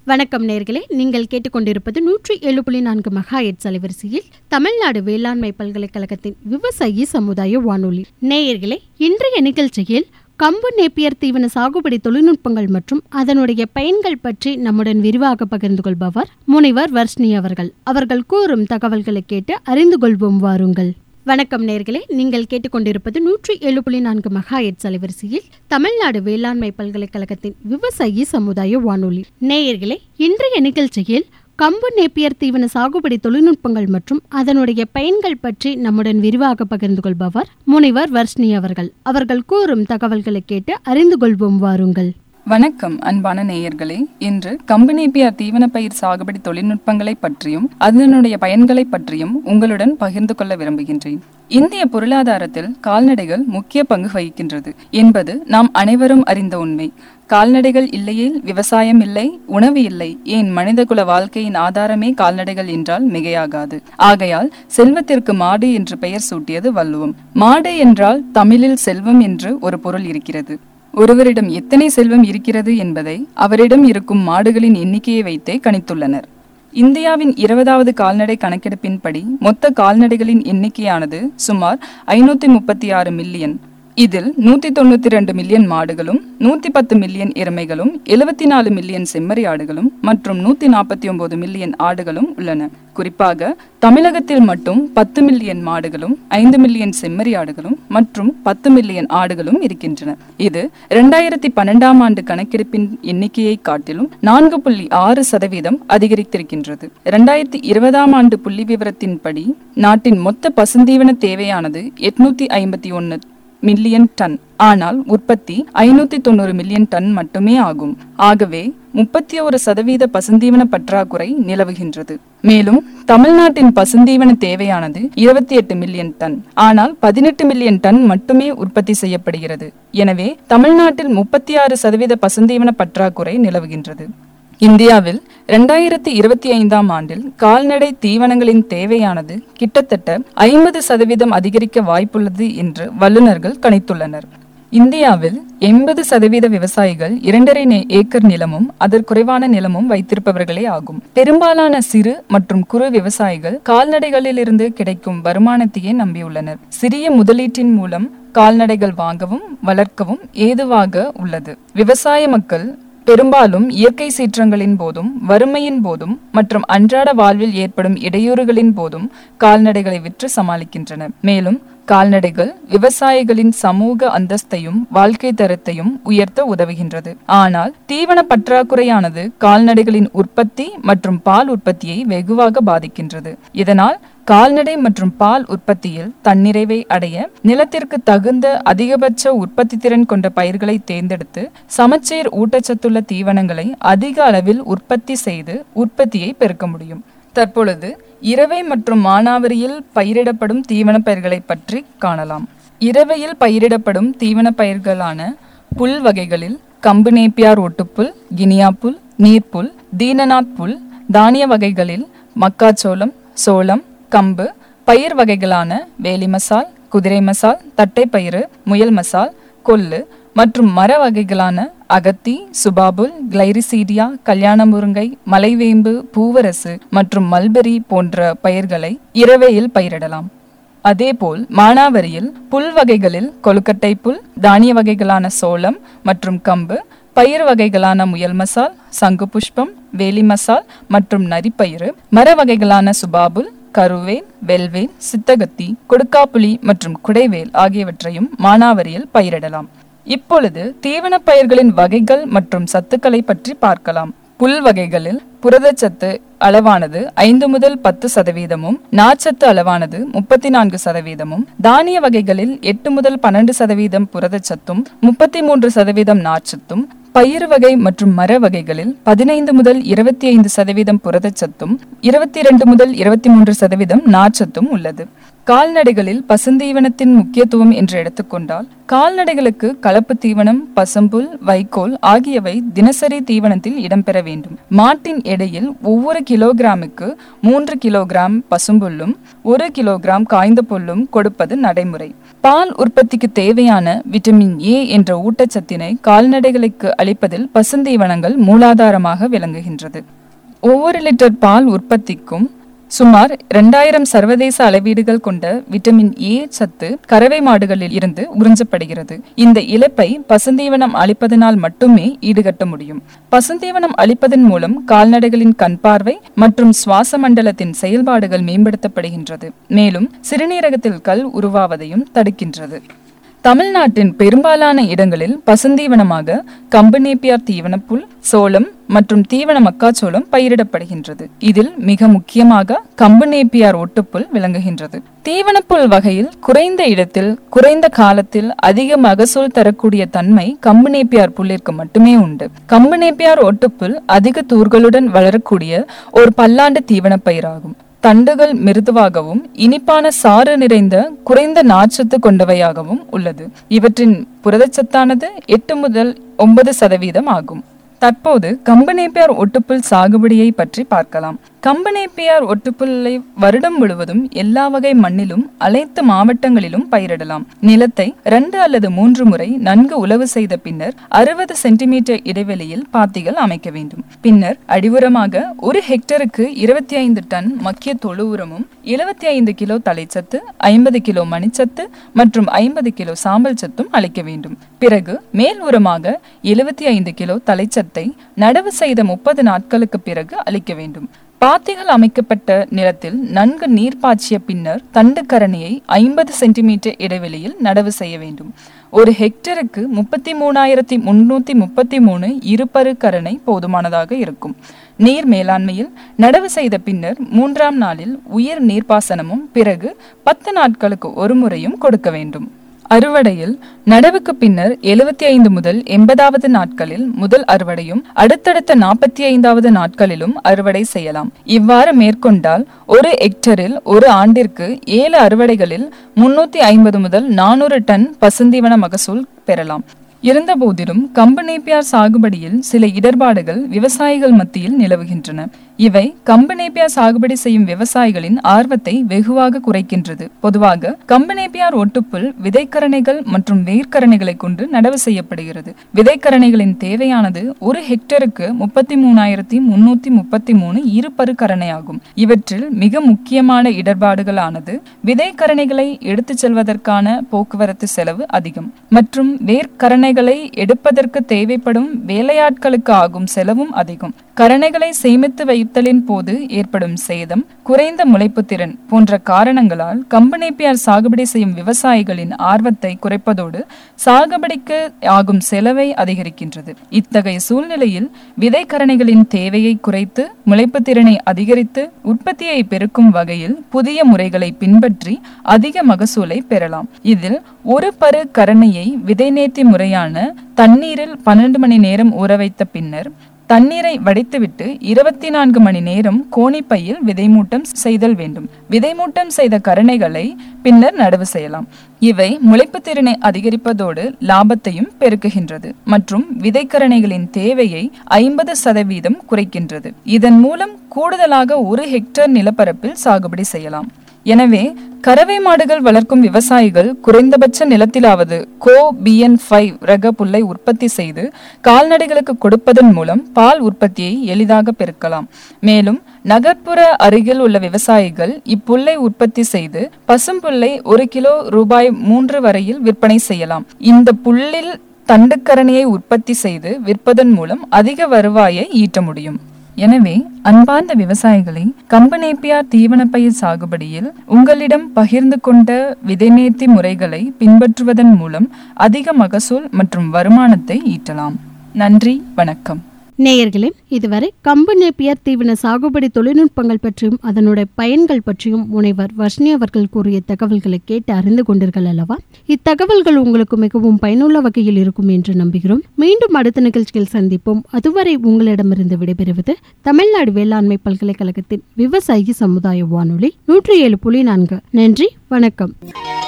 வணக்கம் நேர்களே நீங்கள் கேட்டுக்கொண்டிருப்பது நூற்றி ஏழு புள்ளி நான்கு மெகா எட்ஸ் அலைவரிசையில் தமிழ்நாடு வேளாண்மை பல்கலைக்கழகத்தின் விவசாயி சமுதாய வானொலி நேயர்களே இன்றைய நிகழ்ச்சியில் கம்பு நேப்பியர் தீவன சாகுபடி தொழில்நுட்பங்கள் மற்றும் அதனுடைய பயன்கள் பற்றி நம்முடன் விரிவாக பகிர்ந்து கொள்பவர் முனைவர் வர்ஷ்ணி அவர்கள் அவர்கள் கூறும் தகவல்களை கேட்டு அறிந்து கொள்வோம் வாருங்கள் வணக்கம் நேர்களே நீங்கள் கேட்டுக்கொண்டிருப்பது நூற்றி ஏழு புள்ளி நான்கு மெகா எட்ஸ் அலைவரிசையில் தமிழ்நாடு வேளாண்மை பல்கலைக்கழகத்தின் விவசாயி சமுதாய வானொலி நேயர்களே இன்றைய நிகழ்ச்சியில் கம்பு நேப்பியர் தீவன சாகுபடி தொழில்நுட்பங்கள் மற்றும் அதனுடைய பயன்கள் பற்றி நம்முடன் விரிவாக பகிர்ந்து கொள்பவர் முனைவர் வர்ஷ்ணி அவர்கள் அவர்கள் கூறும் தகவல்களை கேட்டு அறிந்து கொள்வோம் வாருங்கள் வணக்கம் அன்பான நேயர்களே இன்று கம்பெனிபிஆர் தீவன பயிர் சாகுபடி தொழில்நுட்பங்களை பற்றியும் அதனுடைய பயன்களை பற்றியும் உங்களுடன் பகிர்ந்து கொள்ள விரும்புகின்றேன் இந்திய பொருளாதாரத்தில் கால்நடைகள் முக்கிய பங்கு வகிக்கின்றது என்பது நாம் அனைவரும் அறிந்த உண்மை கால்நடைகள் இல்லையேல் விவசாயம் இல்லை உணவு இல்லை ஏன் மனிதகுல வாழ்க்கையின் ஆதாரமே கால்நடைகள் என்றால் மிகையாகாது ஆகையால் செல்வத்திற்கு மாடு என்று பெயர் சூட்டியது வள்ளுவம் மாடு என்றால் தமிழில் செல்வம் என்று ஒரு பொருள் இருக்கிறது ஒருவரிடம் எத்தனை செல்வம் இருக்கிறது என்பதை அவரிடம் இருக்கும் மாடுகளின் எண்ணிக்கையை வைத்தே கணித்துள்ளனர் இந்தியாவின் இருபதாவது கால்நடை கணக்கெடுப்பின்படி மொத்த கால்நடைகளின் எண்ணிக்கையானது சுமார் ஐநூத்தி முப்பத்தி ஆறு மில்லியன் இதில் நூத்தி தொண்ணூத்தி ரெண்டு மில்லியன் மாடுகளும் நூத்தி பத்து மில்லியன் எருமைகளும் எழுபத்தி நாலு மில்லியன் செம்மறி ஆடுகளும் மற்றும் நூத்தி நாற்பத்தி ஒன்பது மில்லியன் ஆடுகளும் உள்ளன குறிப்பாக தமிழகத்தில் மட்டும் பத்து மில்லியன் மாடுகளும் ஐந்து மில்லியன் செம்மறி ஆடுகளும் மற்றும் பத்து மில்லியன் ஆடுகளும் இருக்கின்றன இது இரண்டாயிரத்தி பன்னெண்டாம் ஆண்டு கணக்கெடுப்பின் எண்ணிக்கையை காட்டிலும் நான்கு புள்ளி ஆறு சதவீதம் அதிகரித்திருக்கின்றது இரண்டாயிரத்தி இருபதாம் ஆண்டு புள்ளி விவரத்தின்படி நாட்டின் மொத்த பசுந்தீவன தேவையானது எட்நூத்தி ஐம்பத்தி ஒன்னு மில்லியன் டன் ஆனால் உற்பத்தி ஐநூத்தி தொண்ணூறு மில்லியன் டன் மட்டுமே ஆகும் ஆகவே முப்பத்தி ஒரு சதவீத பசுந்தீவன பற்றாக்குறை நிலவுகின்றது மேலும் தமிழ்நாட்டின் பசுந்தீவன தேவையானது இருபத்தி எட்டு மில்லியன் டன் ஆனால் பதினெட்டு மில்லியன் டன் மட்டுமே உற்பத்தி செய்யப்படுகிறது எனவே தமிழ்நாட்டில் முப்பத்தி ஆறு சதவீத பசுந்தீவன பற்றாக்குறை நிலவுகின்றது இந்தியாவில் இரண்டாயிரத்தி இருபத்தி ஐந்தாம் ஆண்டில் கால்நடை தீவனங்களின் தேவையானது கிட்டத்தட்ட ஐம்பது சதவீதம் அதிகரிக்க வாய்ப்புள்ளது என்று வல்லுநர்கள் கணித்துள்ளனர் இந்தியாவில் எண்பது சதவீத விவசாயிகள் இரண்டரை ஏக்கர் நிலமும் அதற்குறைவான நிலமும் வைத்திருப்பவர்களே ஆகும் பெரும்பாலான சிறு மற்றும் குறு விவசாயிகள் கால்நடைகளிலிருந்து கிடைக்கும் வருமானத்தையே நம்பியுள்ளனர் சிறிய முதலீட்டின் மூலம் கால்நடைகள் வாங்கவும் வளர்க்கவும் ஏதுவாக உள்ளது விவசாய மக்கள் பெரும்பாலும் இயற்கை சீற்றங்களின் போதும் வறுமையின் போதும் மற்றும் அன்றாட வாழ்வில் ஏற்படும் இடையூறுகளின் போதும் கால்நடைகளை விற்று சமாளிக்கின்றன மேலும் கால்நடைகள் விவசாயிகளின் சமூக அந்தஸ்தையும் வாழ்க்கை தரத்தையும் உயர்த்த உதவுகின்றது ஆனால் தீவன பற்றாக்குறையானது கால்நடைகளின் உற்பத்தி மற்றும் பால் உற்பத்தியை வெகுவாக பாதிக்கின்றது இதனால் கால்நடை மற்றும் பால் உற்பத்தியில் தன்னிறைவை அடைய நிலத்திற்கு தகுந்த அதிகபட்ச உற்பத்தி திறன் கொண்ட பயிர்களை தேர்ந்தெடுத்து சமச்சீர் ஊட்டச்சத்துள்ள தீவனங்களை அதிக அளவில் உற்பத்தி செய்து உற்பத்தியை பெருக்க முடியும் தற்பொழுது இரவை மற்றும் மானாவரியில் பயிரிடப்படும் தீவன பயிர்களை பற்றி காணலாம் இரவையில் பயிரிடப்படும் தீவன பயிர்களான புல் வகைகளில் கம்பு நேப்பியார் ஒட்டுப்புல் கினியா புல் நீர்ப்புல் தீனநாத் புல் தானிய வகைகளில் மக்காச்சோளம் சோளம் கம்பு பயிர் வகைகளான வேலி மசால் குதிரை மசால் தட்டைப்பயிறு முயல் மசால் கொள்ளு மற்றும் மர வகைகளான அகத்தி சுபாபுல் கிளைரிசீடியா கல்யாண முருங்கை மலைவேம்பு பூவரசு மற்றும் மல்பெரி போன்ற பயிர்களை இரவையில் பயிரிடலாம் அதேபோல் மானாவரியில் புல் வகைகளில் கொழுக்கட்டை புல் தானிய வகைகளான சோளம் மற்றும் கம்பு பயிர் வகைகளான முயல் மசால் சங்கு புஷ்பம் வேலி மசால் மற்றும் நரிப்பயிறு மர வகைகளான சுபாபுல் கருவேல் வெல்வேல் சித்தகத்தி கொடுக்காப்புளி மற்றும் குடைவேல் ஆகியவற்றையும் மானாவரியில் பயிரிடலாம் இப்பொழுது தீவன பயிர்களின் வகைகள் மற்றும் சத்துக்களை பற்றி பார்க்கலாம் புல் வகைகளில் புரதச்சத்து அளவானது ஐந்து முதல் பத்து சதவீதமும் நார்ச்சத்து அளவானது முப்பத்தி நான்கு சதவீதமும் தானிய வகைகளில் எட்டு முதல் பன்னெண்டு சதவீதம் புரதச்சத்தும் முப்பத்தி மூன்று சதவீதம் நார்ச்சத்தும் பயிர் வகை மற்றும் மர வகைகளில் பதினைந்து முதல் இருபத்தி ஐந்து சதவீதம் புரதச்சத்தும் இருபத்தி இரண்டு முதல் இருபத்தி மூன்று சதவீதம் நார்ச்சத்தும் உள்ளது கால்நடைகளில் பசுந்தீவனத்தின் முக்கியத்துவம் என்று எடுத்துக்கொண்டால் கால்நடைகளுக்கு கலப்பு தீவனம் பசம்புல் வைக்கோல் ஆகியவை தினசரி தீவனத்தில் இடம்பெற வேண்டும் மாட்டின் எடையில் ஒவ்வொரு கிலோகிராமுக்கு மூன்று கிலோகிராம் பசும்புல்லும் ஒரு கிலோகிராம் காய்ந்த புல்லும் கொடுப்பது நடைமுறை பால் உற்பத்திக்கு தேவையான விட்டமின் ஏ என்ற ஊட்டச்சத்தினை கால்நடைகளுக்கு அளிப்பதில் பசுந்தீவனங்கள் மூலாதாரமாக விளங்குகின்றது ஒவ்வொரு லிட்டர் பால் உற்பத்திக்கும் சுமார் இரண்டாயிரம் சர்வதேச அளவீடுகள் கொண்ட விட்டமின் ஏ சத்து கறவை மாடுகளில் இருந்து உறிஞ்சப்படுகிறது இந்த இழப்பை பசுந்தீவனம் அளிப்பதனால் மட்டுமே ஈடுகட்ட முடியும் பசுந்தீவனம் அளிப்பதன் மூலம் கால்நடைகளின் கண் பார்வை மற்றும் சுவாச மண்டலத்தின் செயல்பாடுகள் மேம்படுத்தப்படுகின்றது மேலும் சிறுநீரகத்தில் கல் உருவாவதையும் தடுக்கின்றது தமிழ்நாட்டின் பெரும்பாலான இடங்களில் பசுந்தீவனமாக கம்பனேப்பியார் தீவனப்புல் சோளம் மற்றும் தீவன மக்காச்சோளம் பயிரிடப்படுகின்றது இதில் மிக முக்கியமாக கம்பனேப்பியார் ஒட்டுப்புல் விளங்குகின்றது தீவனப்புல் வகையில் குறைந்த இடத்தில் குறைந்த காலத்தில் அதிக மகசூல் தரக்கூடிய தன்மை கம்பனேப்பியார் புல்லிற்கு மட்டுமே உண்டு கம்பனேப்பியார் ஒட்டுப்புல் அதிக தூர்களுடன் வளரக்கூடிய ஒரு பல்லாண்டு தீவன பயிராகும் தண்டுகள் மிருதுவாகவும் இனிப்பான சாறு நிறைந்த குறைந்த நார்ச்சத்து கொண்டவையாகவும் உள்ளது இவற்றின் புரதச்சத்தானது எட்டு முதல் ஒன்பது சதவீதம் ஆகும் தற்போது கம்பனேப்பியார் ஒட்டுப்புல் சாகுபடியை பற்றி பார்க்கலாம் கம்பனேப்பியார் ஒட்டுப்புல்லை வருடம் முழுவதும் எல்லா வகை மண்ணிலும் அனைத்து மாவட்டங்களிலும் பயிரிடலாம் நிலத்தை இரண்டு அல்லது மூன்று முறை நன்கு உழவு செய்த பின்னர் அறுபது சென்டிமீட்டர் இடைவெளியில் பாத்திகள் அமைக்க வேண்டும் பின்னர் அடிவுரமாக ஒரு ஹெக்டருக்கு இருபத்தி ஐந்து டன் மக்கிய தொழு உரமும் எழுபத்தி ஐந்து கிலோ தலைச்சத்து ஐம்பது கிலோ மணிச்சத்து மற்றும் ஐம்பது கிலோ சாம்பல் சத்தும் அளிக்க வேண்டும் பிறகு மேல் உரமாக எழுபத்தி ஐந்து கிலோ தலைச்சத்தை நடவு செய்த முப்பது நாட்களுக்கு பிறகு அளிக்க வேண்டும் பாத்திகள் அமைக்கப்பட்ட நிலத்தில் நன்கு நீர் பாய்ச்சிய பின்னர் தண்டுக்கரணியை ஐம்பது சென்டிமீட்டர் இடைவெளியில் நடவு செய்ய வேண்டும் ஒரு ஹெக்டருக்கு முப்பத்தி மூணாயிரத்தி முன்னூத்தி முப்பத்தி மூணு இருபரு கரணை போதுமானதாக இருக்கும் நீர் மேலாண்மையில் நடவு செய்த பின்னர் மூன்றாம் நாளில் உயர் நீர்ப்பாசனமும் பிறகு பத்து நாட்களுக்கு ஒரு முறையும் கொடுக்க வேண்டும் அறுவடையில் நடவுக்கு பின்னர் எழுபத்தி ஐந்து முதல் எண்பதாவது நாட்களில் முதல் அறுவடையும் அடுத்தடுத்த நாற்பத்தி ஐந்தாவது நாட்களிலும் அறுவடை செய்யலாம் இவ்வாறு மேற்கொண்டால் ஒரு ஹெக்டரில் ஒரு ஆண்டிற்கு ஏழு அறுவடைகளில் முன்னூத்தி ஐம்பது முதல் நானூறு டன் பசுந்தீவன மகசூல் பெறலாம் இருந்தபோதிலும் கம்பனேப்பியார் சாகுபடியில் சில இடர்பாடுகள் விவசாயிகள் மத்தியில் நிலவுகின்றன இவை கம்பனேப்பியார் சாகுபடி செய்யும் விவசாயிகளின் ஆர்வத்தை வெகுவாக குறைக்கின்றது பொதுவாக கம்பனேப்பியார் ஒட்டுப்புல் விதைக்கரணைகள் மற்றும் வேர்க்கரணைகளை கொண்டு நடவு செய்யப்படுகிறது விதைக்கரணைகளின் தேவையானது ஒரு ஹெக்டருக்கு முப்பத்தி மூணாயிரத்தி முன்னூத்தி முப்பத்தி மூணு இருபரு கரணையாகும் இவற்றில் மிக முக்கியமான இடர்பாடுகளானது விதைக்கரணைகளை எடுத்துச் செல்வதற்கான போக்குவரத்து செலவு அதிகம் மற்றும் வேர்க்கரணைகளை எடுப்பதற்கு தேவைப்படும் வேலையாட்களுக்கு ஆகும் செலவும் அதிகம் கரணைகளை சேமித்து வைத்தலின் போது ஏற்படும் சேதம் குறைந்த முளைப்பு திறன் போன்ற காரணங்களால் கம்பனேப்பியார் சாகுபடி செய்யும் விவசாயிகளின் ஆர்வத்தை குறைப்பதோடு சாகுபடிக்கு ஆகும் செலவை அதிகரிக்கின்றது இத்தகைய சூழ்நிலையில் விதைக்கரணைகளின் தேவையை குறைத்து முளைப்பு திறனை அதிகரித்து உற்பத்தியை பெருக்கும் வகையில் புதிய முறைகளை பின்பற்றி அதிக மகசூலை பெறலாம் இதில் ஒரு பரு கரணையை விதை நேர்த்தி முறையான தண்ணீரில் பன்னெண்டு மணி நேரம் ஊற வைத்த பின்னர் தண்ணீரை வடித்துவிட்டு இருபத்தி நான்கு மணி நேரம் கோணிப்பையில் விதைமூட்டம் செய்தல் வேண்டும் விதைமூட்டம் செய்த கரணைகளை பின்னர் நடவு செய்யலாம் இவை முளைப்பு திறனை அதிகரிப்பதோடு லாபத்தையும் பெருக்குகின்றது மற்றும் விதைக்கரணைகளின் தேவையை ஐம்பது சதவீதம் குறைக்கின்றது இதன் மூலம் கூடுதலாக ஒரு ஹெக்டேர் நிலப்பரப்பில் சாகுபடி செய்யலாம் எனவே கறவை மாடுகள் வளர்க்கும் விவசாயிகள் குறைந்தபட்ச நிலத்திலாவது கோ பிஎன் ஃபைவ் ரக புல்லை உற்பத்தி செய்து கால்நடைகளுக்கு கொடுப்பதன் மூலம் பால் உற்பத்தியை எளிதாக பெருக்கலாம் மேலும் நகர்ப்புற அருகில் உள்ள விவசாயிகள் இப்புல்லை உற்பத்தி செய்து பசும்புல்லை ஒரு கிலோ ரூபாய் மூன்று வரையில் விற்பனை செய்யலாம் இந்த புல்லில் தண்டுக்கரணியை உற்பத்தி செய்து விற்பதன் மூலம் அதிக வருவாயை ஈட்ட முடியும் எனவே அன்பார்ந்த விவசாயிகளை கம்பனேப்பியார் தீவனப்பயிர் சாகுபடியில் உங்களிடம் பகிர்ந்து கொண்ட விதைநேர்த்தி முறைகளை பின்பற்றுவதன் மூலம் அதிக மகசூல் மற்றும் வருமானத்தை ஈட்டலாம் நன்றி வணக்கம் நேயர்களே இதுவரை கம்பு நேப்பியர் தீவன சாகுபடி தொழில்நுட்பங்கள் பற்றியும் அதனுடைய பயன்கள் பற்றியும் முனைவர் வர்ஷினி அவர்கள் கூறிய தகவல்களை கேட்டு அறிந்து கொண்டீர்கள் அல்லவா இத்தகவல்கள் உங்களுக்கு மிகவும் பயனுள்ள வகையில் இருக்கும் என்று நம்புகிறோம் மீண்டும் அடுத்த நிகழ்ச்சியில் சந்திப்போம் அதுவரை உங்களிடமிருந்து விடைபெறுவது தமிழ்நாடு வேளாண்மை பல்கலைக்கழகத்தின் விவசாயி சமுதாய வானொலி நூற்றி ஏழு புள்ளி நான்கு நன்றி வணக்கம்